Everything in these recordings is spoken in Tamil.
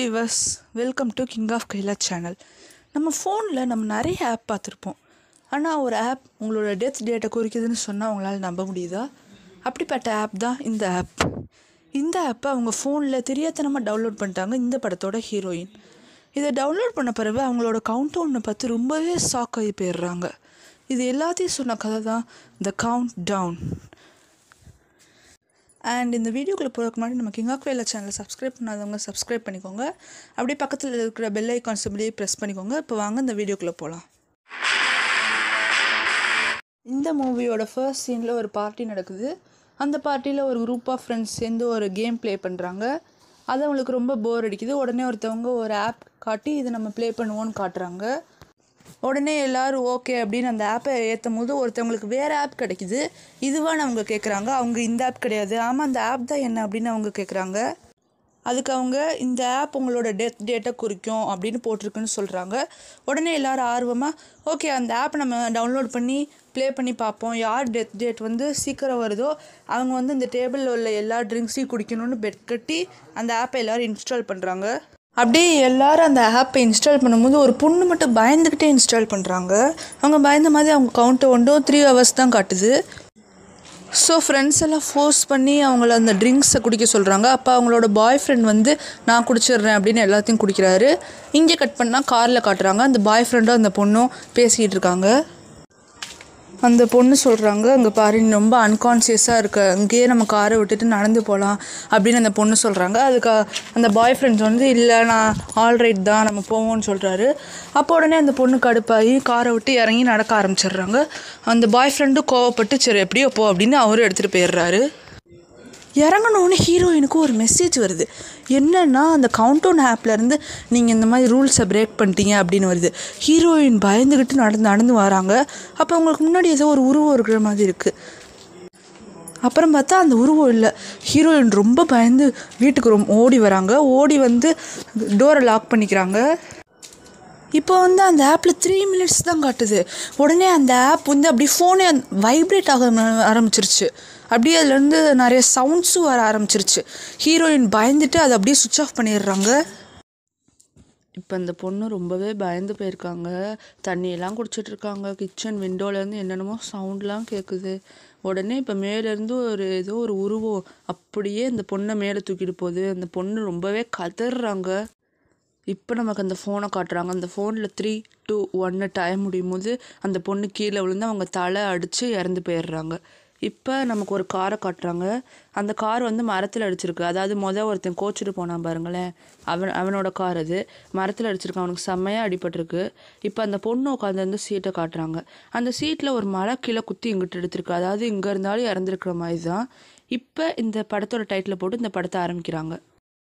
viewers welcome to king of Kaila channel நம்ம ஃபோனில் நம்ம நிறைய ஆப் பார்த்துருப்போம் ஆனால் ஒரு ஆப் உங்களோட டெத் டேட்டை குறிக்குதுன்னு சொன்னால் உங்களால் நம்ப முடியுதா அப்படிப்பட்ட ஆப் தான் இந்த ஆப் இந்த ஆப்பை அவங்க ஃபோனில் தெரியாதனமாக டவுன்லோட் பண்ணிட்டாங்க இந்த படத்தோட ஹீரோயின் இதை டவுன்லோட் பண்ண பிறகு அவங்களோட கவுண்ட் ஒன்று பார்த்து ரொம்பவே ஷாக் ஆகி போயிடுறாங்க இது எல்லாத்தையும் சொன்ன கதை தான் த கவுண்ட் டவுன் அண்ட் இந்த வீடியோக்குள்ளே போகிறதுக்கு முன்னாடி நம்ம கிங் ஆஃப் வேலா சேனலை சப்ஸ்கிரைப் பண்ணாதவங்க சப்ஸ்கிரைப் பண்ணிக்கோங்க அப்படியே பக்கத்தில் இருக்கிற பெல் ஐக்கான்ஸ் அப்படியே ப்ரெஸ் பண்ணிக்கோங்க இப்போ வாங்க இந்த வீடியோக்குள்ளே போகலாம் இந்த மூவியோட ஃபர்ஸ்ட் சீனில் ஒரு பார்ட்டி நடக்குது அந்த பார்ட்டியில் ஒரு குரூப் ஆஃப் ஃப்ரெண்ட்ஸ் சேர்ந்து ஒரு கேம் ப்ளே பண்ணுறாங்க அது அவங்களுக்கு ரொம்ப போர் அடிக்குது உடனே ஒருத்தவங்க ஒரு ஆப் காட்டி இதை நம்ம ப்ளே பண்ணுவோன்னு காட்டுறாங்க உடனே எல்லாரும் ஓகே அப்படின்னு அந்த ஆப்பை ஏற்றும் போது ஒருத்தவங்களுக்கு வேறு ஆப் கிடைக்குது இதுவான்னு அவங்க கேட்குறாங்க அவங்க இந்த ஆப் கிடையாது ஆமாம் அந்த ஆப் தான் என்ன அப்படின்னு அவங்க கேட்குறாங்க அதுக்கு அவங்க இந்த ஆப் உங்களோட டெத் டேட்டை குறிக்கும் அப்படின்னு போட்டிருக்குன்னு சொல்கிறாங்க உடனே எல்லாரும் ஆர்வமாக ஓகே அந்த ஆப் நம்ம டவுன்லோட் பண்ணி ப்ளே பண்ணி பார்ப்போம் யார் டெத் டேட் வந்து சீக்கிரம் வருதோ அவங்க வந்து இந்த டேபிளில் உள்ள எல்லா ட்ரிங்க்ஸையும் குடிக்கணும்னு பெட் கட்டி அந்த ஆப்பை எல்லோரும் இன்ஸ்டால் பண்ணுறாங்க அப்படியே எல்லாரும் அந்த ஆப்பை இன்ஸ்டால் பண்ணும்போது ஒரு பொண்ணு மட்டும் பயந்துக்கிட்டே இன்ஸ்டால் பண்ணுறாங்க அவங்க பயந்த மாதிரி அவங்க கவுண்ட்டை ஒன்றும் த்ரீ ஹவர்ஸ் தான் காட்டுது ஸோ ஃப்ரெண்ட்ஸ் எல்லாம் ஃபோர்ஸ் பண்ணி அவங்கள அந்த ட்ரிங்க்ஸை குடிக்க சொல்கிறாங்க அப்போ அவங்களோட பாய் ஃப்ரெண்ட் வந்து நான் குடிச்சிடுறேன் அப்படின்னு எல்லாத்தையும் குடிக்கிறாரு இங்கே கட் பண்ணால் காரில் காட்டுறாங்க அந்த பாய் ஃப்ரெண்டும் அந்த பொண்ணும் பேசிக்கிட்டு இருக்காங்க அந்த பொண்ணு சொல்கிறாங்க அங்கே பாரு நீ ரொம்ப அன்கான்சியஸாக இருக்க அங்கேயே நம்ம காரை விட்டுட்டு நடந்து போகலாம் அப்படின்னு அந்த பொண்ணு சொல்கிறாங்க அதுக்கு அந்த பாய் ஃப்ரெண்ட்ஸ் வந்து இல்லை நான் ஆல்ரைட் தான் நம்ம போவோம்னு சொல்கிறாரு அப்போ உடனே அந்த பொண்ணு கடுப்பாகி காரை விட்டு இறங்கி நடக்க ஆரம்பிச்சிடுறாங்க அந்த பாய் ஃப்ரெண்டும் கோவப்பட்டு சரி எப்படியோ போ அப்படின்னு அவரும் எடுத்துகிட்டு போயிடுறாரு இறங்கணுன்னு ஹீரோயினுக்கு ஒரு மெசேஜ் வருது என்னன்னா அந்த கவுண்டவுன் ஆப்லேருந்து நீங்கள் இந்த மாதிரி ரூல்ஸை பிரேக் பண்ணிட்டீங்க அப்படின்னு வருது ஹீரோயின் பயந்துக்கிட்டு நடந்து நடந்து வராங்க அப்போ உங்களுக்கு முன்னாடி ஏதோ ஒரு உருவம் இருக்கிற மாதிரி இருக்குது அப்புறம் பார்த்தா அந்த உருவம் இல்லை ஹீரோயின் ரொம்ப பயந்து வீட்டுக்கு ரொம்ப ஓடி வராங்க ஓடி வந்து டோரை லாக் பண்ணிக்கிறாங்க இப்போ வந்து அந்த ஆப்பில் த்ரீ மினிட்ஸ் தான் காட்டுது உடனே அந்த ஆப் வந்து அப்படியே ஃபோனே வைப்ரேட் ஆக ஆரம்பிச்சிருச்சு அப்படியே அதுலேருந்து நிறைய சவுண்ட்ஸும் வர ஆரம்பிச்சிருச்சு ஹீரோயின் பயந்துட்டு அதை அப்படியே சுவிட்ச் ஆஃப் பண்ணிடுறாங்க இப்போ அந்த பொண்ணு ரொம்பவே பயந்து போயிருக்காங்க தண்ணியெல்லாம் குடிச்சிட்டு இருக்காங்க கிச்சன் விண்டோலேருந்து என்னென்னமோ சவுண்ட்லாம் கேட்குது உடனே இப்போ மேலேருந்து ஒரு ஏதோ ஒரு உருவம் அப்படியே அந்த பொண்ணை மேலே தூக்கிட்டு போகுது அந்த பொண்ணு ரொம்பவே கதறாங்க இப்போ நமக்கு அந்த ஃபோனை காட்டுறாங்க அந்த ஃபோனில் த்ரீ டூ ஒன்று டைம் முடியும் போது அந்த பொண்ணு கீழே விழுந்து அவங்க தலை அடித்து இறந்து போயிடுறாங்க இப்போ நமக்கு ஒரு காரை காட்டுறாங்க அந்த கார் வந்து மரத்தில் அடிச்சிருக்கு அதாவது மொதல் ஒருத்தன் கோச்சிட்டு போனான் பாருங்களேன் அவன் அவனோட கார் அது மரத்தில் அடிச்சிருக்கான் அவனுக்கு செம்மையாக அடிபட்டிருக்கு இப்போ அந்த பொண்ணு உட்காந்து வந்து சீட்டை காட்டுறாங்க அந்த சீட்டில் ஒரு மழை கீழே குத்தி இங்கிட்டு எடுத்திருக்கு அதாவது இங்கே இருந்தாலும் இறந்துருக்கிற மாதிரி தான் இப்போ இந்த படத்தோட டைட்டில் போட்டு இந்த படத்தை ஆரம்பிக்கிறாங்க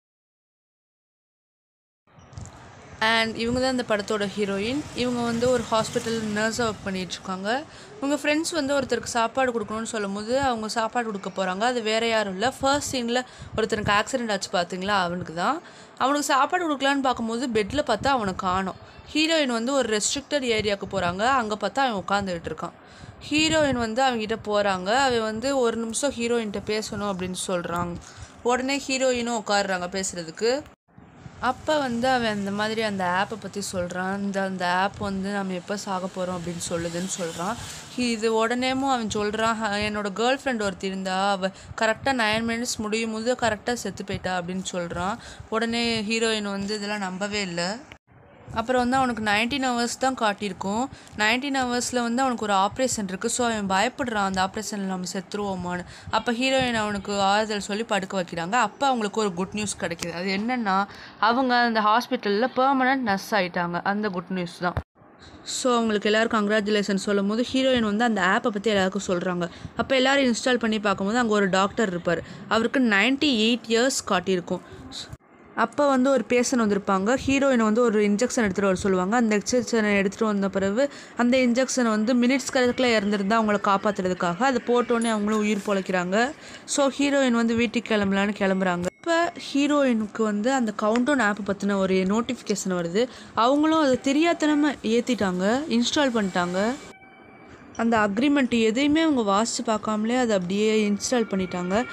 அண்ட் இவங்க தான் இந்த படத்தோட ஹீரோயின் இவங்க வந்து ஒரு ஹாஸ்பிட்டல் நர்ஸாக ஒர்க் பண்ணிகிட்ருக்காங்க உங்கள் ஃப்ரெண்ட்ஸ் வந்து ஒருத்தருக்கு சாப்பாடு கொடுக்கணும்னு சொல்லும்போது அவங்க சாப்பாடு கொடுக்க போகிறாங்க அது வேறு யாரும் இல்லை ஃபர்ஸ்ட் சீனில் ஒருத்தருக்கு ஆக்சிடென்ட் ஆச்சு பார்த்தீங்களா அவனுக்கு தான் அவனுக்கு சாப்பாடு கொடுக்கலான்னு பார்க்கும்போது பெட்டில் பார்த்தா அவனை காணும் ஹீரோயின் வந்து ஒரு ரெஸ்ட்ரிக்டட் ஏரியாவுக்கு போகிறாங்க அங்கே பார்த்தா அவன் உட்காந்துக்கிட்டு இருக்கான் ஹீரோயின் வந்து அவங்ககிட்ட போகிறாங்க அவன் வந்து ஒரு நிமிஷம் ஹீரோயின்கிட்ட பேசணும் அப்படின்னு சொல்கிறாங்க உடனே ஹீரோயினும் உட்காடுறாங்க பேசுகிறதுக்கு அப்போ வந்து அவன் அந்த மாதிரி அந்த ஆப்பை பற்றி சொல்கிறான் இந்த அந்த ஆப் வந்து நம்ம எப்போ சாக போகிறோம் அப்படின்னு சொல்லுதுன்னு சொல்கிறான் இது உடனேமும் அவன் சொல்கிறான் என்னோட கேர்ள் ஃப்ரெண்ட் ஒருத்தி இருந்தா அவள் கரெக்டாக நைன் மினிட்ஸ் முடியும் போது கரெக்டாக செத்து போயிட்டா அப்படின்னு சொல்கிறான் உடனே ஹீரோயின் வந்து இதெல்லாம் நம்பவே இல்லை அப்புறம் வந்து அவனுக்கு நைன்டீன் ஹவர்ஸ் தான் காட்டியிருக்கும் நைன்டீன் ஹவர்ஸில் வந்து அவனுக்கு ஒரு ஆப்ரேஷன் இருக்குது ஸோ அவன் பயப்படுறான் அந்த ஆப்ரேஷனில் நம்ம செத்துருவோமான்னு அப்போ ஹீரோயின் அவனுக்கு ஆறுதல் சொல்லி படுக்க வைக்கிறாங்க அப்போ அவங்களுக்கு ஒரு குட் நியூஸ் கிடைக்கிது அது என்னென்னா அவங்க அந்த ஹாஸ்பிட்டலில் பெர்மனன்ட் நர்ஸ் ஆகிட்டாங்க அந்த குட் நியூஸ் தான் ஸோ அவங்களுக்கு எல்லோரும் கங்க்ராச்சுலேஷன் சொல்லும் போது ஹீரோயின் வந்து அந்த ஆப்பை பற்றி எல்லாருக்கும் சொல்கிறாங்க அப்போ எல்லோரும் இன்ஸ்டால் பண்ணி பார்க்கும்போது அங்கே ஒரு டாக்டர் இருப்பார் அவருக்கு நைன்ட்டி எயிட் இயர்ஸ் காட்டியிருக்கும் அப்போ வந்து ஒரு பேஷண்ட் வந்திருப்பாங்க ஹீரோயினை வந்து ஒரு இன்ஜெக்ஷன் எடுத்துகிட்டு வர சொல்லுவாங்க அந்த இன்ஜெக்ஷனை எடுத்துகிட்டு வந்த பிறகு அந்த இன்ஜெக்ஷனை வந்து மினிட்ஸ் கணக்கில் இறந்துருந்தா அவங்கள காப்பாற்றுறதுக்காக அதை போட்டோன்னே அவங்களும் உயிர் பொழைக்கிறாங்க ஸோ ஹீரோயின் வந்து வீட்டுக்கு கிளம்பலான்னு கிளம்புறாங்க இப்போ ஹீரோயினுக்கு வந்து அந்த கவுண்டவுன் ஆப்பை பற்றின ஒரு நோட்டிஃபிகேஷன் வருது அவங்களும் அதை தெரியாதனமாக ஏற்றிட்டாங்க இன்ஸ்டால் பண்ணிட்டாங்க அந்த அக்ரிமெண்ட் எதையுமே அவங்க வாசித்து பார்க்காமலே அதை அப்படியே இன்ஸ்டால் பண்ணிட்டாங்க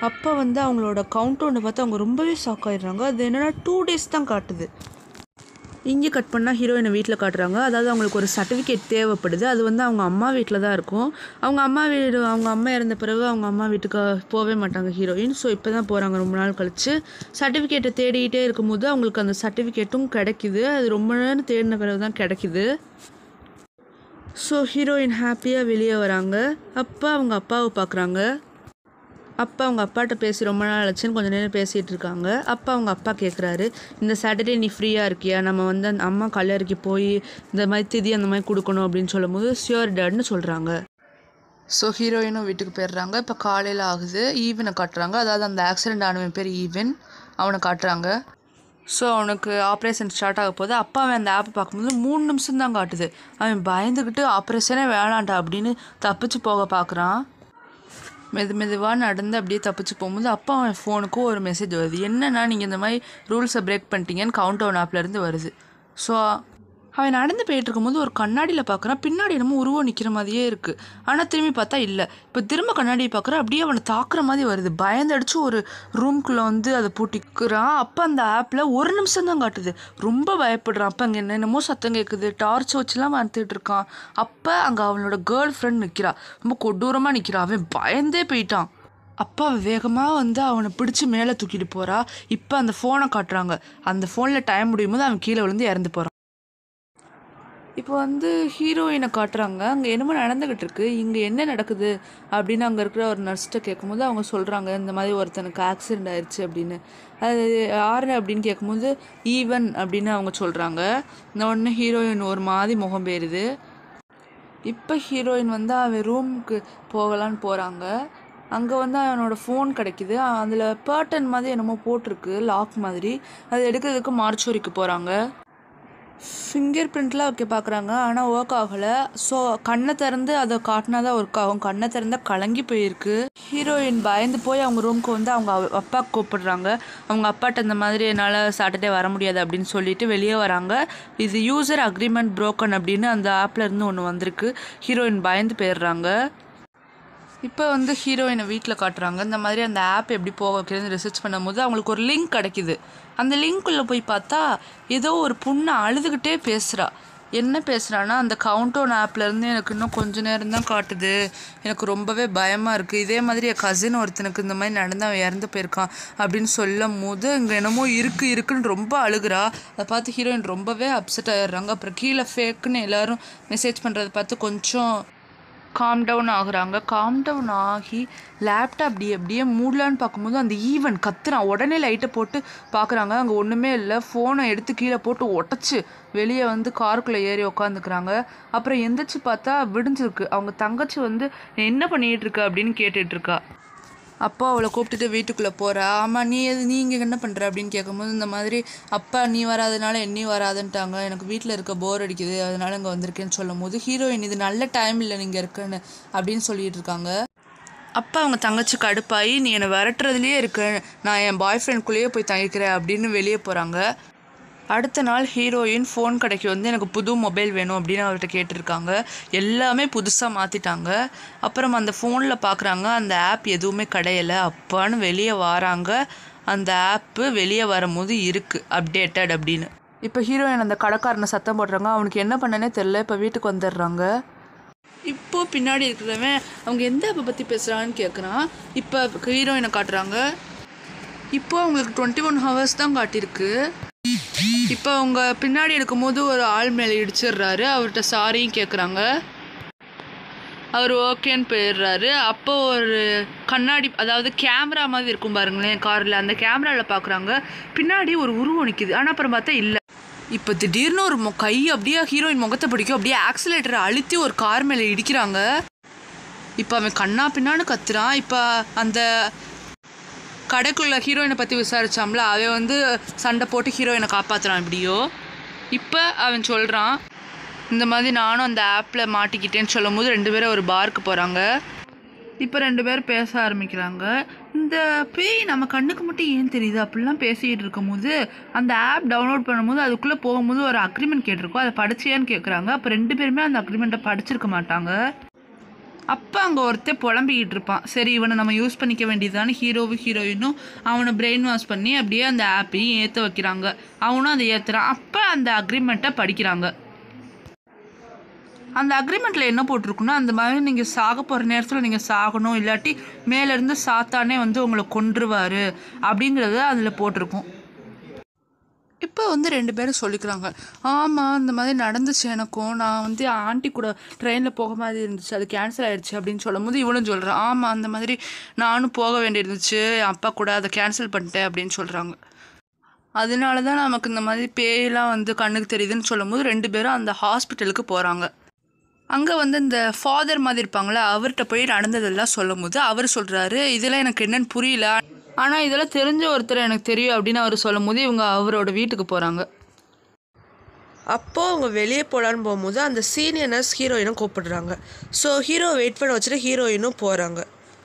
அப்போ வந்து அவங்களோட கவுண்டவுனை பார்த்து அவங்க ரொம்பவே ஷாக் ஆயிடுறாங்க அது என்னென்னா டூ டேஸ் தான் காட்டுது இங்கே கட் பண்ணால் ஹீரோயினை வீட்டில் காட்டுறாங்க அதாவது அவங்களுக்கு ஒரு சர்டிஃபிகேட் தேவைப்படுது அது வந்து அவங்க அம்மா வீட்டில் தான் இருக்கும் அவங்க அம்மா வீடு அவங்க அம்மா இறந்த பிறகு அவங்க அம்மா வீட்டுக்கு போகவே மாட்டாங்க ஹீரோயின் ஸோ இப்போ தான் போகிறாங்க ரொம்ப நாள் கழிச்சு சர்டிஃபிகேட்டை தேடிக்கிட்டே இருக்கும்போது அவங்களுக்கு அந்த சர்டிஃபிகேட்டும் கிடைக்குது அது ரொம்ப நேரம் தேடின பிறகு தான் கிடைக்குது ஸோ ஹீரோயின் ஹாப்பியாக வெளியே வராங்க அப்போ அவங்க அப்பாவை பார்க்குறாங்க அப்பா அவங்க அப்பாட்ட பேசி ரொம்ப நாள் ஆச்சுன்னு கொஞ்ச நேரம் பேசிகிட்டு இருக்காங்க அப்பா அவங்க அப்பா கேட்குறாரு இந்த சாட்டர்டே நீ ஃப்ரீயாக இருக்கியா நம்ம வந்து அந்த அம்மா கல்யாணிக்கு போய் இந்த மாதிரி திதி அந்த மாதிரி கொடுக்கணும் அப்படின்னு சொல்லும்போது சியோர் டேட்னு சொல்கிறாங்க ஸோ ஹீரோயினும் வீட்டுக்கு போயிடுறாங்க இப்போ காலையில் ஆகுது ஈவனை காட்டுறாங்க அதாவது அந்த ஆக்சிடெண்ட் ஆனவன் பேர் ஈவன் அவனை காட்டுறாங்க ஸோ அவனுக்கு ஆப்ரேஷன் ஸ்டார்ட் ஆக போது அப்பா அவன் அந்த ஆப்பை பார்க்கும்போது மூணு நிமிஷம் தான் காட்டுது அவன் பயந்துக்கிட்டு ஆப்ரேஷனே வேணான்டா அப்படின்னு தப்பிச்சு போக பார்க்குறான் மெது மெதுவாக நடந்து அப்படியே தப்பிச்சு போகும்போது அப்பா அவன் ஃபோனுக்கும் ஒரு மெசேஜ் வருது என்னன்னா நீங்கள் இந்த மாதிரி ரூல்ஸை பிரேக் பண்ணிட்டீங்கன்னு கவுண்ட் டவுன் ஆப்லேருந்து வருது ஸோ அவன் நடந்து போயிட்டு இருக்கும்போது ஒரு கண்ணாடியில் பார்க்குறான் பின்னாடி என்னமோ உருவம் நிற்கிற மாதிரியே இருக்குது ஆனால் திரும்பி பார்த்தா இல்லை இப்போ திரும்ப கண்ணாடியை பார்க்குறான் அப்படியே அவனை தாக்குற மாதிரி வருது பயந்தடிச்சு ஒரு ரூம்குள்ளே வந்து அதை பூட்டிக்கிறான் அப்போ அந்த ஆப்பில் ஒரு நிமிஷம் தான் காட்டுது ரொம்ப பயப்படுறான் அப்போ அங்கே என்னென்னமோ சத்தம் கேட்குது டார்ச் வச்சுலாம் வந்துட்டு இருக்கான் அப்போ அங்கே அவனோட கேர்ள் ஃப்ரெண்ட் நிற்கிறா ரொம்ப கொடூரமாக நிற்கிறான் அவன் பயந்தே போயிட்டான் அப்பா வேகமாக வந்து அவனை பிடிச்சி மேலே தூக்கிட்டு போகிறா இப்போ அந்த ஃபோனை காட்டுறாங்க அந்த ஃபோனில் டைம் முடியும் போது அவன் கீழே விழுந்து இறந்து போகிறான் இப்போ வந்து ஹீரோயினை காட்டுறாங்க அங்கே என்னமோ நடந்துக்கிட்டு இருக்கு இங்கே என்ன நடக்குது அப்படின்னு அங்கே இருக்கிற ஒரு நர்ஸ்கிட்ட கேட்கும்போது அவங்க சொல்கிறாங்க இந்த மாதிரி ஒருத்தனுக்கு ஆக்சிடெண்ட் ஆயிடுச்சு அப்படின்னு அது யார் அப்படின்னு கேட்கும்போது ஈவன் அப்படின்னு அவங்க சொல்கிறாங்க இந்த உடனே ஹீரோயின் ஒரு மாதிரி முகம் பேருது இப்போ ஹீரோயின் வந்து அவன் ரூமுக்கு போகலான்னு போகிறாங்க அங்கே வந்து அவனோட ஃபோன் கிடைக்குது அதில் பேர்டன் மாதிரி என்னமோ போட்டிருக்கு லாக் மாதிரி அது எடுக்கிறதுக்கு மார்ச்சோரிக்கு போகிறாங்க ஃபிங்கர் பிரிண்ட்லாம் வைக்க பார்க்குறாங்க ஆனால் ஒர்க் ஆகலை ஸோ கண்ணை திறந்து அதை காட்டினா தான் ஒர்க் ஆகும் கண்ணை திறந்தா கலங்கி போயிருக்கு ஹீரோயின் பயந்து போய் அவங்க ரூமுக்கு வந்து அவங்க அவ- அப்பா கூப்பிடுறாங்க அவங்க அப்பாட்ட இந்த மாதிரி என்னால் சாட்டர்டே வர முடியாது அப்படின்னு சொல்லிட்டு வெளியே வராங்க இது யூசர் அக்ரிமெண்ட் broken அப்படின்னு அந்த ஆப்ல இருந்து ஒன்று வந்திருக்கு ஹீரோயின் பயந்து போயிடுறாங்க இப்போ வந்து ஹீரோயினை வீட்டில் காட்டுறாங்க இந்த மாதிரி அந்த ஆப் எப்படி போக வைக்கிறதுன்னு ரிசர்ச் பண்ணும்போது அவங்களுக்கு ஒரு லிங்க் கிடைக்குது அந்த லிங்க்குள்ளே போய் பார்த்தா ஏதோ ஒரு பொண்ணு அழுதுகிட்டே பேசுகிறா என்ன பேசுகிறான்னா அந்த கவுண்டவுன் ஆப்லேருந்து எனக்கு இன்னும் கொஞ்ச நேரம் தான் காட்டுது எனக்கு ரொம்பவே பயமாக இருக்குது இதே மாதிரி என் கசின் ஒருத்தனுக்கு இந்த மாதிரி நடந்து அவன் இறந்து போயிருக்கான் அப்படின்னு சொல்லும் போது இங்கே என்னமோ இருக்குது இருக்குன்னு ரொம்ப அழுகுறா அதை பார்த்து ஹீரோயின் ரொம்பவே அப்செட் ஆயிடுறாங்க அப்புறம் கீழே ஃபேக்குன்னு எல்லாரும் மெசேஜ் பண்ணுறதை பார்த்து கொஞ்சம் காம் டவுன் ஆகுறாங்க காம் டவுன் ஆகி லேப்டாப் அப்படி அப்படியே மூடலான்னு பார்க்கும்போது அந்த ஈவன் கத்துறான் உடனே லைட்டை போட்டு பார்க்குறாங்க அங்கே ஒன்றுமே இல்லை ஃபோனை எடுத்து கீழே போட்டு உடச்சி வெளியே வந்து காருக்குள்ளே ஏறி உக்காந்துக்கிறாங்க அப்புறம் எந்திரிச்சு பார்த்தா விடிஞ்சிருக்கு அவங்க தங்கச்சி வந்து "நீ என்ன பண்ணிட்டு இருக்க அப்படின்னு கேட்டுட்டு இருக்கா அப்பா அவளை கூப்பிட்டுட்டு வீட்டுக்குள்ளே போகிறா ஆமாம் நீ எது நீ இங்கே என்ன பண்ணுற அப்படின்னு கேட்கும்போது இந்த மாதிரி அப்பா நீ வராதனால என்னையும் வராதுன்ட்டாங்க எனக்கு வீட்டில் இருக்க போர் அடிக்குது அதனால இங்கே வந்திருக்கேன்னு சொல்லும் போது ஹீரோயின் இது நல்ல டைம் இல்லை நீங்கள் இருக்குன்னு அப்படின்னு சொல்லிட்டு இருக்காங்க அப்பா அவங்க தங்கச்சி கடுப்பாயி நீ என்னை விரட்டுறதுலேயே இருக்க நான் என் பாய் ஃப்ரெண்ட்குள்ளேயே போய் தங்கிக்கிறேன் அப்படின்னு வெளியே போகிறாங்க அடுத்த நாள் ஹீரோயின் ஃபோன் கடைக்கு வந்து எனக்கு புது மொபைல் வேணும் அப்படின்னு அவர்கிட்ட கேட்டிருக்காங்க எல்லாமே புதுசாக மாற்றிட்டாங்க அப்புறம் அந்த ஃபோனில் பார்க்குறாங்க அந்த ஆப் எதுவுமே கிடையலை அப்பான்னு வெளியே வராங்க அந்த ஆப்பு வெளியே வரும்போது இருக்குது அப்டேட்டட் அப்படின்னு இப்போ ஹீரோயின் அந்த கடைக்காரனை சத்தம் போடுறாங்க அவனுக்கு என்ன பண்ணனே தெரில இப்போ வீட்டுக்கு வந்துடுறாங்க இப்போ பின்னாடி இருக்கிறவன் அவங்க எந்த ஆப்பை பற்றி பேசுகிறான்னு கேட்குறான் இப்போ ஹீரோயினை காட்டுறாங்க இப்போ அவங்களுக்கு டுவெண்ட்டி ஒன் ஹவர்ஸ் தான் காட்டியிருக்கு இப்போ அவங்க பின்னாடி எடுக்கும்போது ஒரு ஆள் மேலே இடிச்சிடுறாரு அவர்கிட்ட சாரியும் கேட்குறாங்க அவர் ஓகேன்னு போயிடுறாரு அப்போ ஒரு கண்ணாடி அதாவது கேமரா மாதிரி இருக்கும் பாருங்களேன் காரில் அந்த கேமராவில் பார்க்குறாங்க பின்னாடி ஒரு உருவம் நிற்கிது ஆனால் அப்புறம் பார்த்தா இல்லை இப்போ திடீர்னு ஒரு மொ- கை அப்படியே ஹீரோயின் முகத்தை பிடிக்கும் அப்படியே ஆக்சிலேட்டரை அழுத்தி ஒரு கார் மேலே இடிக்கிறாங்க இப்போ அவன் கண்ணா பின்னான்னு கத்துறான் இப்போ அந்த கடைக்குள்ள ஹீரோயினை பற்றி விசாரிச்சாம்ல அவன் வந்து சண்டை போட்டு ஹீரோயினை காப்பாற்றுறான் எப்படியோ இப்போ அவன் சொல்கிறான் இந்த மாதிரி நானும் அந்த ஆப்பில் மாட்டிக்கிட்டேன்னு சொல்லும் போது ரெண்டு பேரும் ஒரு பார்க்கு போகிறாங்க இப்போ ரெண்டு பேரும் பேச ஆரம்பிக்கிறாங்க இந்த பேய் நம்ம கண்ணுக்கு மட்டும் ஏன் தெரியுது அப்படிலாம் பேசிக்கிட்டு இருக்கும்போது அந்த ஆப் டவுன்லோட் பண்ணும்போது அதுக்குள்ளே போகும்போது ஒரு அக்ரிமெண்ட் கேட்டிருக்கோம் அதை படிச்சியான்னு கேட்குறாங்க அப்போ ரெண்டு பேருமே அந்த அக்ரிமெண்ட்டை படிச்சிருக்க மாட்டாங்க அப்போ அங்கே ஒருத்தன் புலம்பிக்கிட்டு இருப்பான் சரி இவனை நம்ம யூஸ் பண்ணிக்க வேண்டியதுதானே ஹீரோவும் ஹீரோயினும் அவனை பிரெயின் வாஷ் பண்ணி அப்படியே அந்த ஆப்பையும் ஏற்ற வைக்கிறாங்க அவனும் அதை ஏற்றுறான் அப்போ அந்த அக்ரிமெண்ட்டை படிக்கிறாங்க அந்த அக்ரிமெண்ட்டில் என்ன போட்டிருக்குன்னா அந்த மாதிரி நீங்கள் சாக போகிற நேரத்தில் நீங்கள் சாகணும் இல்லாட்டி மேலேருந்து சாத்தானே வந்து உங்களை கொன்றுவார் அப்படிங்கிறத அதில் போட்டிருக்கும் இப்போ வந்து ரெண்டு பேரும் சொல்லிக்கிறாங்க ஆமாம் இந்த மாதிரி நடந்துச்சு எனக்கும் நான் வந்து ஆண்டி கூட ட்ரெயினில் போக மாதிரி இருந்துச்சு அது கேன்சல் ஆயிடுச்சு அப்படின்னு சொல்லும் போது இவனும் சொல்கிறான் ஆமாம் அந்த மாதிரி நானும் போக வேண்டியிருந்துச்சு என் அப்பா கூட அதை கேன்சல் பண்ணிட்டேன் அப்படின்னு சொல்கிறாங்க அதனால தான் நமக்கு இந்த மாதிரி பேயெல்லாம் வந்து கண்ணுக்கு தெரியுதுன்னு சொல்லும்போது ரெண்டு பேரும் அந்த ஹாஸ்பிட்டலுக்கு போகிறாங்க அங்கே வந்து இந்த ஃபாதர் மாதிரி இருப்பாங்களே அவர்கிட்ட போய் நடந்ததெல்லாம் சொல்லும் போது அவர் சொல்கிறாரு இதெல்லாம் எனக்கு என்னன்னு புரியல ஆனால் இதெல்லாம் தெரிஞ்ச ஒருத்தர் எனக்கு தெரியும் அப்படின்னு அவர் சொல்லும் போது இவங்க அவரோட வீட்டுக்கு போகிறாங்க அப்போது அவங்க வெளியே போகலான்னு போகும்போது அந்த சீனியர் நர்ஸ் ஹீரோயினும் கூப்பிடுறாங்க ஸோ ஹீரோ வெயிட் பண்ண வச்சுட்டு ஹீரோயினும் போகிறாங்க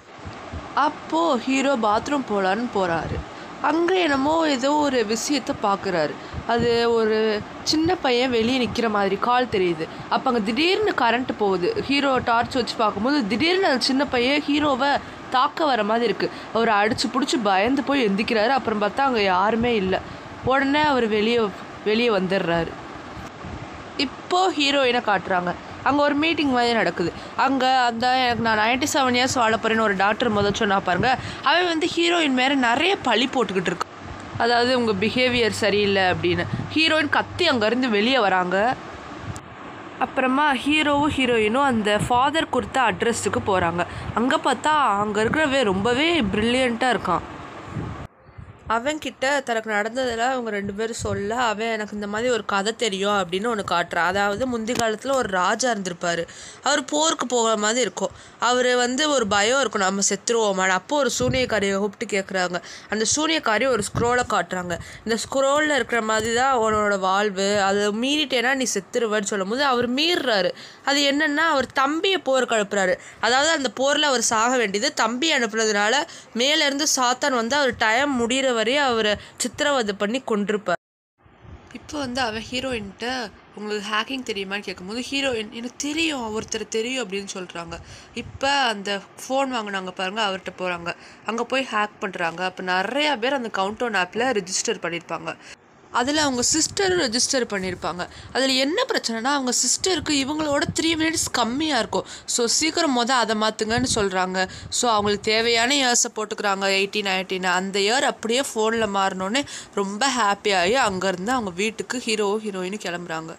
அப்போது ஹீரோ பாத்ரூம் போகலான்னு போகிறாரு அங்கே என்னமோ ஏதோ ஒரு விஷயத்தை பார்க்குறாரு அது ஒரு சின்ன பையன் வெளியே நிற்கிற மாதிரி கால் தெரியுது அப்போ அங்கே திடீர்னு கரண்ட் போகுது ஹீரோ டார்ச் வச்சு பார்க்கும்போது திடீர்னு அந்த சின்ன பையன் ஹீரோவை தாக்க வர மாதிரி இருக்குது அவர் அடிச்சு பிடிச்சி பயந்து போய் எந்திக்கிறாரு அப்புறம் பார்த்தா அங்கே யாருமே இல்லை உடனே அவர் வெளியே வெளியே வந்துடுறாரு இப்போ ஹீரோயினை காட்டுறாங்க அங்கே ஒரு மீட்டிங் மாதிரி நடக்குது அங்கே அந்த எனக்கு நான் நைன்டி செவன் இயர்ஸ் வாழ போகிறேன்னு ஒரு டாக்டர் முதல் சொன்னா பாருங்க அவன் வந்து ஹீரோயின் மேலே நிறைய பழி போட்டுக்கிட்டு இருக்கு அதாவது உங்கள் பிஹேவியர் சரியில்லை அப்படின்னு ஹீரோயின் கத்தி அங்கேருந்து வெளியே வராங்க அப்புறமா ஹீரோவும் ஹீரோயினும் அந்த ஃபாதர் கொடுத்த அட்ரஸுக்கு போகிறாங்க அங்கே பார்த்தா அங்கே இருக்கிறவே ரொம்பவே ப்ரில்லியண்ட்டாக இருக்கான் அவன்கிட்ட தனக்கு நடந்ததெல்லாம் அவங்க ரெண்டு பேரும் சொல்ல அவன் எனக்கு இந்த மாதிரி ஒரு கதை தெரியும் அப்படின்னு ஒன்று காட்டுறான் அதாவது முந்தி காலத்தில் ஒரு ராஜா இருந்திருப்பாரு அவர் போருக்கு போகிற மாதிரி இருக்கும் அவர் வந்து ஒரு பயம் இருக்கும் நம்ம செத்துருவோமான்னு அப்போ ஒரு சூனியக்காரியை கூப்பிட்டு கேட்குறாங்க அந்த சூனியக்காரி ஒரு ஸ்க்ரோலை காட்டுறாங்க இந்த ஸ்க்ரோலில் இருக்கிற மாதிரி தான் உன்னோட வாழ்வு அதை மீறிட்டேன்னா நீ செத்துருவேன்னு சொல்லும்போது அவர் மீறுறாரு அது என்னன்னா அவர் தம்பியை போருக்கு அனுப்புறாரு அதாவது அந்த போரில் அவர் சாக வேண்டியது தம்பி அனுப்புனதுனால மேலேருந்து சாத்தான் வந்து அவர் டைம் முடிகிற வரையும் அவரை சித்திரவதை பண்ணி கொண்டிருப்பார் இப்போ வந்து அவன் ஹீரோயின்கிட்ட உங்களுக்கு ஹேக்கிங் தெரியுமான்னு கேட்கும்போது ஹீரோயின் எனக்கு தெரியும் ஒருத்தர் தெரியும் அப்படின்னு சொல்கிறாங்க இப்போ அந்த ஃபோன் வாங்கினாங்க பாருங்க அவர்கிட்ட போகிறாங்க அங்கே போய் ஹேக் பண்ணுறாங்க அப்போ நிறையா பேர் அந்த கவுண்டவுன் ஆப்பில் ரிஜிஸ்டர் பண்ணியிருப்பாங்க அதில் அவங்க சிஸ்டரும் ரெஜிஸ்டர் பண்ணியிருப்பாங்க அதில் என்ன பிரச்சனைனா அவங்க சிஸ்டருக்கு இவங்களோட த்ரீ மினிட்ஸ் கம்மியாக இருக்கும் ஸோ சீக்கிரம் மொதல் அதை மாற்றுங்கன்னு சொல்கிறாங்க ஸோ அவங்களுக்கு தேவையான இயர்ஸை போட்டுக்கிறாங்க எயிட்டீன் நைன்டீன் அந்த இயர் அப்படியே ஃபோனில் மாறினோன்னே ரொம்ப ஹாப்பியாகி அங்கேருந்து அவங்க வீட்டுக்கு ஹீரோ ஹீரோயின் கிளம்புறாங்க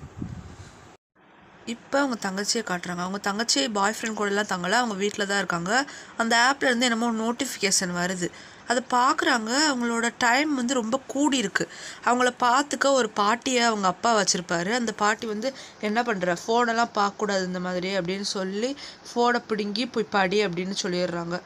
இப்போ அவங்க தங்கச்சியை காட்டுறாங்க அவங்க தங்கச்சி பாய் ஃப்ரெண்ட் கூடலாம் தங்கலை அவங்க வீட்டில் தான் இருக்காங்க அந்த ஆப்ல இருந்து என்னமோ நோட்டிஃபிகேஷன் வருது அதை பார்க்குறாங்க அவங்களோட டைம் வந்து ரொம்ப கூடி இருக்கு அவங்கள பார்த்துக்க ஒரு பாட்டியை அவங்க அப்பா வச்சுருப்பாரு அந்த பாட்டி வந்து என்ன பண்ணுற ஃபோனெல்லாம் பார்க்கக்கூடாது இந்த மாதிரி அப்படின்னு சொல்லி ஃபோனை பிடுங்கி போய் படி அப்படின்னு சொல்லிடுறாங்க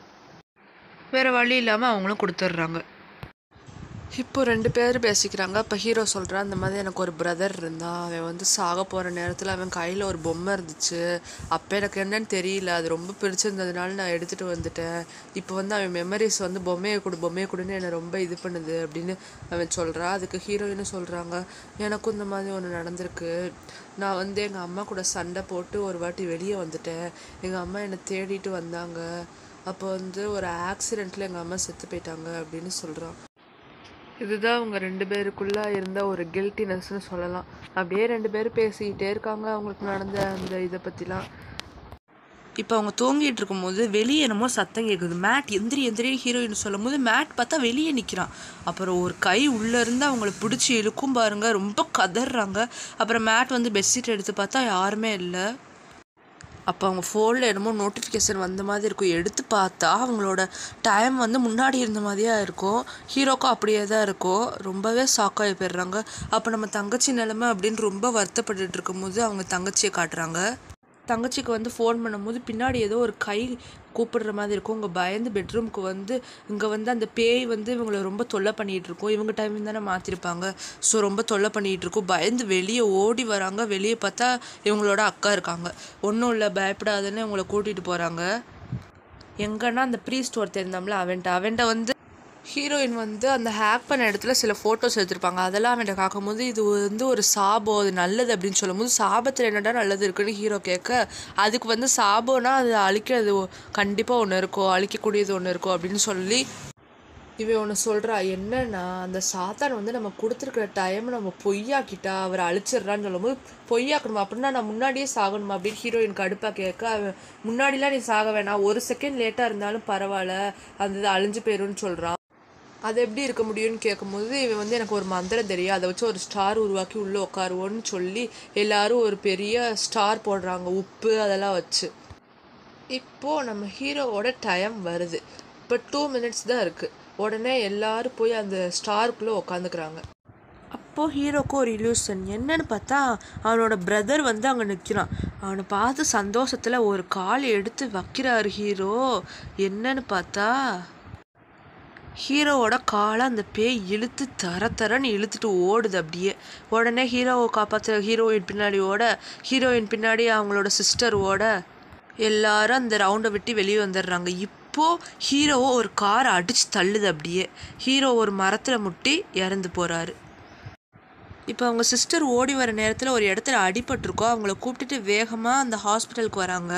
வேறு வழி இல்லாமல் அவங்களும் கொடுத்துட்றாங்க இப்போ ரெண்டு பேர் பேசிக்கிறாங்க இப்போ ஹீரோ சொல்கிறான் இந்த மாதிரி எனக்கு ஒரு பிரதர் இருந்தான் அவன் வந்து சாக போகிற நேரத்தில் அவன் கையில் ஒரு பொம்மை இருந்துச்சு அப்போ எனக்கு என்னன்னு தெரியல அது ரொம்ப பிடிச்சிருந்ததுனால நான் எடுத்துகிட்டு வந்துட்டேன் இப்போ வந்து அவன் மெமரிஸ் வந்து பொம்மையை கொடு பொம்மையை கொடுன்னு என்னை ரொம்ப இது பண்ணுது அப்படின்னு அவன் சொல்கிறான் அதுக்கு ஹீரோயினும் சொல்கிறாங்க எனக்கும் இந்த மாதிரி ஒன்று நடந்திருக்கு நான் வந்து எங்கள் அம்மா கூட சண்டை போட்டு ஒரு வாட்டி வெளியே வந்துட்டேன் எங்கள் அம்மா என்னை தேடிட்டு வந்தாங்க அப்போ வந்து ஒரு ஆக்சிடெண்ட்டில் எங்கள் அம்மா செத்து போயிட்டாங்க அப்படின்னு சொல்கிறான் இதுதான் அவங்க ரெண்டு பேருக்குள்ள இருந்த ஒரு கில்ட்டினஸ்னு சொல்லலாம் அப்படியே ரெண்டு பேரும் பேசிக்கிட்டே இருக்காங்க அவங்களுக்கு நடந்த அந்த இதை பற்றிலாம் இப்போ அவங்க தூங்கிட்டு இருக்கும்போது வெளியே என்னமோ சத்தம் கேட்குது மேட் எந்திரி எந்திரி ஹீரோயின் சொல்லும் போது மேட் பார்த்தா வெளியே நிற்கிறான் அப்புறம் ஒரு கை உள்ளே இருந்து அவங்கள பிடிச்சி இழுக்கும் பாருங்க ரொம்ப கதறாங்க அப்புறம் மேட் வந்து பெட்ஷீட் எடுத்து பார்த்தா யாருமே இல்லை அப்போ அவங்க ஃபோனில் என்னமோ நோட்டிஃபிகேஷன் வந்த மாதிரி இருக்கும் எடுத்து பார்த்தா அவங்களோட டைம் வந்து முன்னாடி இருந்த மாதிரியா இருக்கும் ஹீரோக்கும் அப்படியே தான் இருக்கும் ரொம்பவே ஷாக்காகி போயிடுறாங்க அப்போ நம்ம தங்கச்சி நிலைமை அப்படின்னு ரொம்ப வருத்தப்பட்டுட்டு இருக்கும்போது அவங்க தங்கச்சியை காட்டுறாங்க தங்கச்சிக்கு வந்து ஃபோன் பண்ணும்போது பின்னாடி ஏதோ ஒரு கை கூப்பிடுற மாதிரி இருக்கும் இங்கே பயந்து பெட்ரூம்க்கு வந்து இங்கே வந்து அந்த பேய் வந்து இவங்களை ரொம்ப தொல்லை பண்ணிகிட்டு இருக்கும் இவங்க டைம் தானே மாற்றிருப்பாங்க ஸோ ரொம்ப தொல்லை பண்ணிகிட்டு இருக்கும் பயந்து வெளியே ஓடி வராங்க வெளியே பார்த்தா இவங்களோட அக்கா இருக்காங்க ஒன்றும் இல்லை பயப்படாதுன்னு இவங்களை கூட்டிகிட்டு போகிறாங்க எங்கன்னா அந்த ப்ரீஸ்ட் ஒருத்தர் இருந்தாம்ல அவன்ட்ட அவன்ட்ட வந்து ஹீரோயின் வந்து அந்த ஹேக் பண்ண இடத்துல சில ஃபோட்டோஸ் எடுத்திருப்பாங்க அதெல்லாம் அவன்கிட்ட பார்க்கும்போது இது வந்து ஒரு சாபம் அது நல்லது அப்படின்னு சொல்லும்போது சாபத்தில் என்னடா நல்லது இருக்குன்னு ஹீரோ கேட்க அதுக்கு வந்து சாபம்னா அது அழிக்கிறது கண்டிப்பாக ஒன்று இருக்கும் அழிக்கக்கூடியது ஒன்று இருக்கும் அப்படின்னு சொல்லி இவன் ஒன்று சொல்கிறா என்னன்னா அந்த சாத்தான் வந்து நம்ம கொடுத்துருக்குற டைம் நம்ம பொய்யாக்கிட்டா அவரை அழிச்சிடுறான்னு சொல்லும்போது பொய்யாக்கணுமா அப்படின்னா நான் முன்னாடியே சாகணுமா அப்படின்னு ஹீரோயின் கடுப்பாக கேட்க அவன் முன்னாடிலாம் நீ சாக வேணாம் ஒரு செகண்ட் லேட்டாக இருந்தாலும் பரவாயில்ல அந்த இது அழிஞ்சு போயிரும்னு சொல்கிறான் அது எப்படி இருக்க முடியும்னு கேட்கும்போது இவன் வந்து எனக்கு ஒரு மந்திரம் தெரியும் அதை வச்சு ஒரு ஸ்டார் உருவாக்கி உள்ளே உட்காருவோன்னு சொல்லி எல்லாரும் ஒரு பெரிய ஸ்டார் போடுறாங்க உப்பு அதெல்லாம் வச்சு இப்போது நம்ம ஹீரோவோட டைம் வருது இப்போ டூ மினிட்ஸ் தான் இருக்குது உடனே எல்லாரும் போய் அந்த ஸ்டாருக்குள்ளே உட்காந்துக்கிறாங்க அப்போது ஹீரோக்கு ஒரு இல்யூஷன் என்னன்னு பார்த்தா அவனோட பிரதர் வந்து அங்கே நிற்கிறான் அவனை பார்த்து சந்தோஷத்தில் ஒரு கால் எடுத்து வைக்கிறாரு ஹீரோ என்னன்னு பார்த்தா ஹீரோவோட காலை அந்த பேய் இழுத்து தர தரன்னு இழுத்துட்டு ஓடுது அப்படியே உடனே ஹீரோவை காப்பாற்ற ஹீரோயின் பின்னாடி ஓட ஹீரோயின் பின்னாடி அவங்களோட சிஸ்டர் ஓட எல்லாரும் அந்த ரவுண்டை விட்டு வெளியே வந்துடுறாங்க இப்போ ஹீரோவை ஒரு கார் அடிச்சு தள்ளுது அப்படியே ஹீரோ ஒரு மரத்தில் முட்டி இறந்து போகிறாரு இப்போ அவங்க சிஸ்டர் ஓடி வர நேரத்தில் ஒரு இடத்துல அடிபட்டிருக்கோம் அவங்கள கூப்பிட்டுட்டு வேகமாக அந்த ஹாஸ்பிட்டலுக்கு வராங்க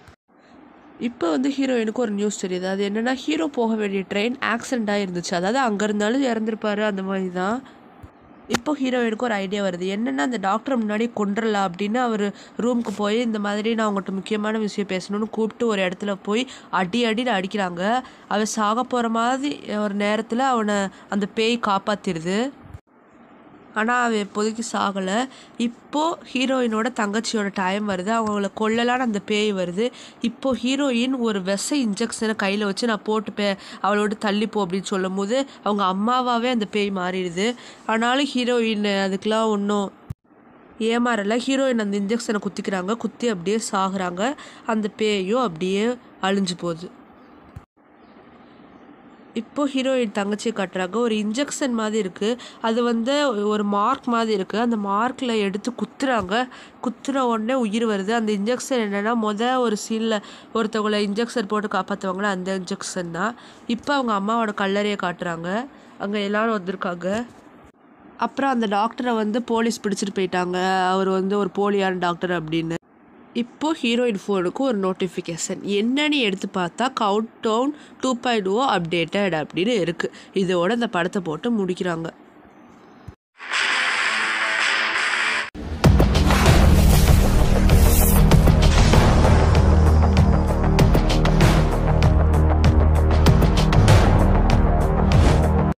இப்போ வந்து ஹீரோயினுக்கு ஒரு நியூஸ் தெரியுது அது என்னென்னா ஹீரோ போக வேண்டிய ட்ரெயின் ஆக்சிடென்ட் ஆகிருந்துச்சு அதாவது அங்கே இருந்தாலும் இறந்துருப்பாரு அந்த மாதிரி தான் இப்போ ஹீரோயினுக்கு ஒரு ஐடியா வருது என்னென்னா அந்த டாக்டரை முன்னாடி கொண்டுடலாம் அப்படின்னு அவர் ரூமுக்கு போய் இந்த மாதிரி நான் உங்கள்கிட்ட முக்கியமான விஷயம் பேசணும்னு கூப்பிட்டு ஒரு இடத்துல போய் அடி அடின்னு அடிக்கிறாங்க அவன் சாக போகிற மாதிரி ஒரு நேரத்தில் அவனை அந்த பேய் காப்பாற்றிடுது ஆனால் அவன் இப்போதைக்கு சாகலை இப்போது ஹீரோயினோட தங்கச்சியோட டைம் வருது அவங்கள கொல்லலான்னு அந்த பேய் வருது இப்போது ஹீரோயின் ஒரு விஷ இன்ஜெக்ஷனை கையில் வச்சு நான் போட்டு பே அவளோட தள்ளிப்போ அப்படின்னு சொல்லும் போது அவங்க அம்மாவாகவே அந்த பேய் மாறிடுது ஆனாலும் ஹீரோயின் அதுக்கெலாம் ஒன்றும் ஏமாறல ஹீரோயின் அந்த இன்ஜெக்ஷனை குத்திக்கிறாங்க குத்தி அப்படியே சாகுறாங்க அந்த பேயும் அப்படியே அழிஞ்சு போகுது இப்போ ஹீரோயின் தங்கச்சி காட்டுறாங்க ஒரு இன்ஜெக்ஷன் மாதிரி இருக்குது அது வந்து ஒரு மார்க் மாதிரி இருக்குது அந்த மார்க்கில் எடுத்து குத்துறாங்க குத்துன உடனே உயிர் வருது அந்த இன்ஜெக்ஷன் என்னென்னா மொதல் ஒரு சீனில் ஒருத்தவங்களை இன்ஜெக்ஷன் போட்டு காப்பாற்றுவாங்களே அந்த இன்ஜெக்ஷன் தான் இப்போ அவங்க அம்மாவோட கல்லறையை காட்டுறாங்க அங்கே எல்லாரும் வந்திருக்காங்க அப்புறம் அந்த டாக்டரை வந்து போலீஸ் பிடிச்சிட்டு போயிட்டாங்க அவர் வந்து ஒரு போலியான டாக்டர் அப்படின்னு இப்போ ஹீரோயின் ஃபோனுக்கு ஒரு நோட்டிஃபிகேஷன் என்னன்னு எடுத்து பார்த்தா count down two point o updated அப்படின்னு இருக்குது இதோட இந்த படத்தை போட்டு முடிக்கிறாங்க